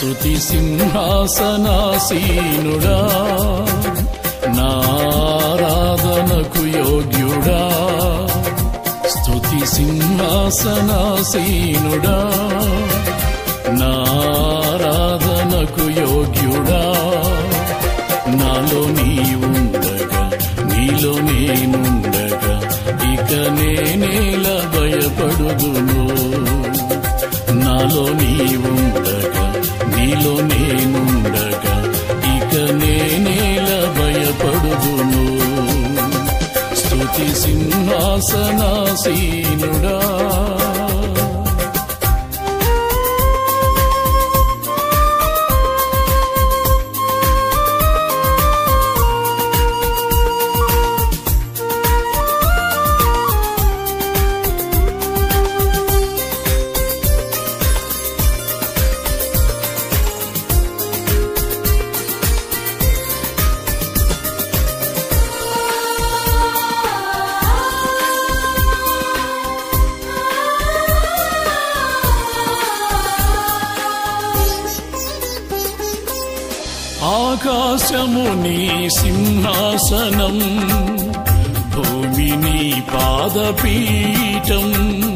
స్తుతి సింహాసనాసీనుడా నారాధనకు యోగ్యుడా స్తుతి సింహాసనాసీనుడా నారాధనకు యోగ్యుడా నాలో నీవుండగా నీలో నేనుండగా ఇక నేనేల భయపడుదును నాలో నీవుండగా నీలో నేనుండగా ఇక నేనేల భయపడుదును స్తుతి సింహాసనాసీనుడా ఆకాశము నీ సింహాసనం భూమి నీ పాదపీఠం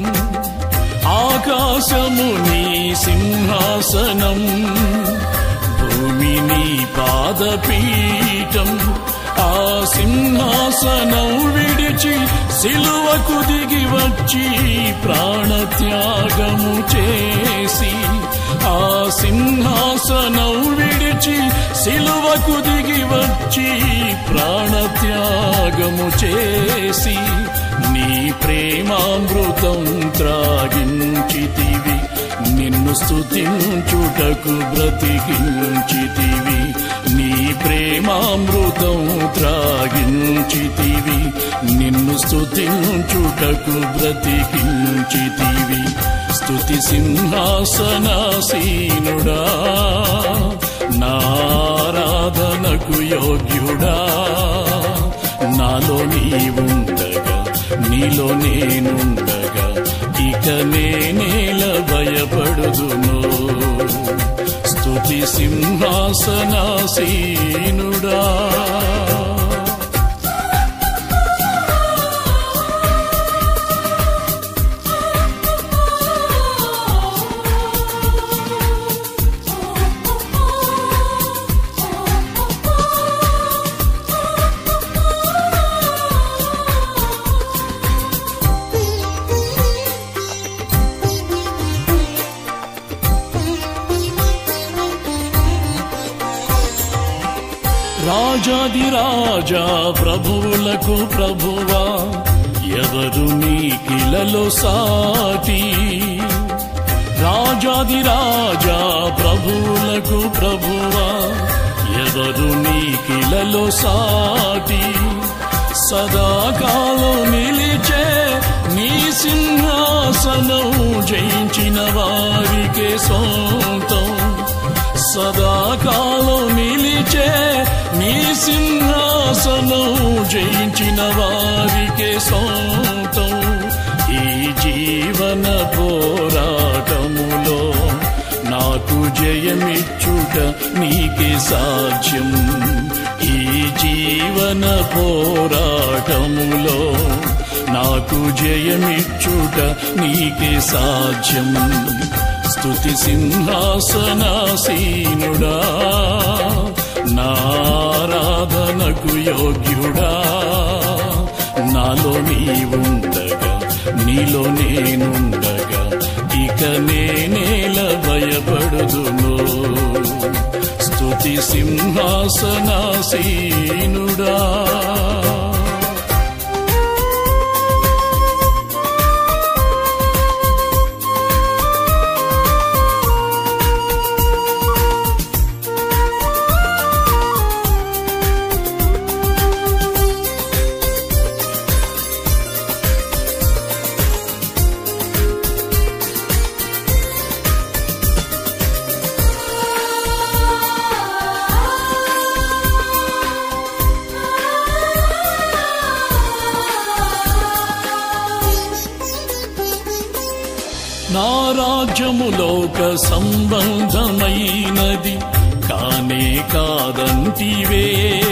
ఆకాశము నీ సింహాసనం భూమి నీ పాదపీఠం ఆ సింహాసనం విడిచి సిలువకు దిగి వచ్చి ప్రాణత్యాగము చేసి ఆ సింహాసనం విడిచి సిలువకు దిగి వచ్చి ప్రాణత్యాగము చేసి నీ ప్రేమామృతం త్రాగించితివి నిన్ను స్తుతించుటకు బ్రతికించితివి నీ ప్రేమామృతం త్రాగించితివి నిన్ను స్తుతించుటకు బ్రతికించితివి స్తుతి సింహాసనాసీనుడా నారాధనకు యోగ్యుడా నాలో నీవుండగా నీలో నేనుండగా ఇక నేనేల భయపడుదును స్తుతి సింహాసనాసీనుడా రాజాది రాజా ప్రభువులకు ప్రభువా ఎవరు నీ కిలలో సాటి రాజాది రాజా ప్రభువులకు ప్రభువా ఎవరు నీ కిలలో సాటి సదాకాలం నిలిచే నీ సింహాసనం జయించిన వారికే సొంతం సదాకాలం నిలిచే నీ సింహాసనం జయించిన వారికే సొంతం ఈ జీవన పోరాటములో నాకు జయమిచ్చుట నీకే సాధ్యం ఈ జీవన పోరాటములో నాకు జయమిచ్చుట నీకే సాధ్యం స్తుతి సింహాసనాసీనుడా నారాధనకు యోగ్యుడా నాలో నీవుండగా నీలో నేనుండగా ఇక నేనేల భయపడుదును స్తుతి సింహాసనాసీనుడా ఆ రాజ్యములోక సంబంధమైనది కానే కాదంటివే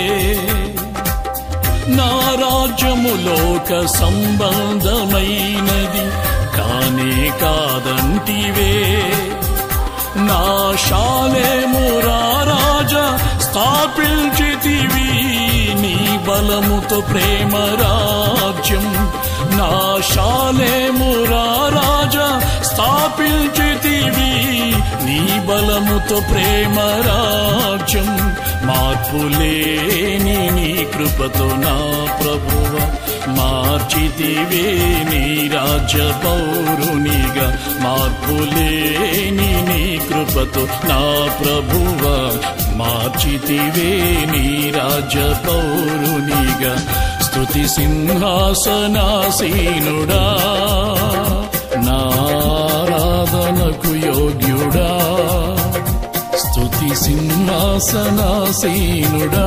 నా రాజ్యములోక సంబంధమైనది కానే కాదంటివే నా శాలేమురా రాజా స్థాపించితివి నీ బలముతో ప్రేమ రాజ్యం నా శాలేమురా రాజా స్థాపించితివి నీ బలముతో ప్రేమ రాజ్యం మార్పులేని నీ కృపతో నా ప్రభువ మార్చితివే నీ రాజ్య పౌరునిగా మార్పులేని నీ కృపతో నా ప్రభువ మార్చితివే నీ రాజ్య పౌరునిగా స్తుతి సింహాసనాసీనుడా నారాధనకు యోగ్యుడా స్తుతి సింహాసనాసీనుడా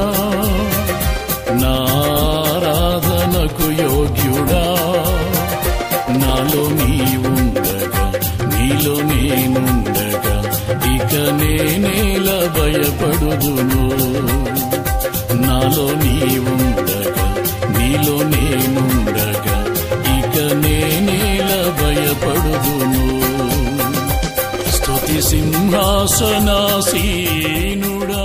నారాధనకు యోగ్యుడా నాలో నీవుండగా నీలో నేనుండగా ఇక నేనేల భయపడుదును నాలో నీవుండగా నీలో నేనుండగా ఇక నేనేల భయపడుదును స్తుతి సింహాసనాసీనుడా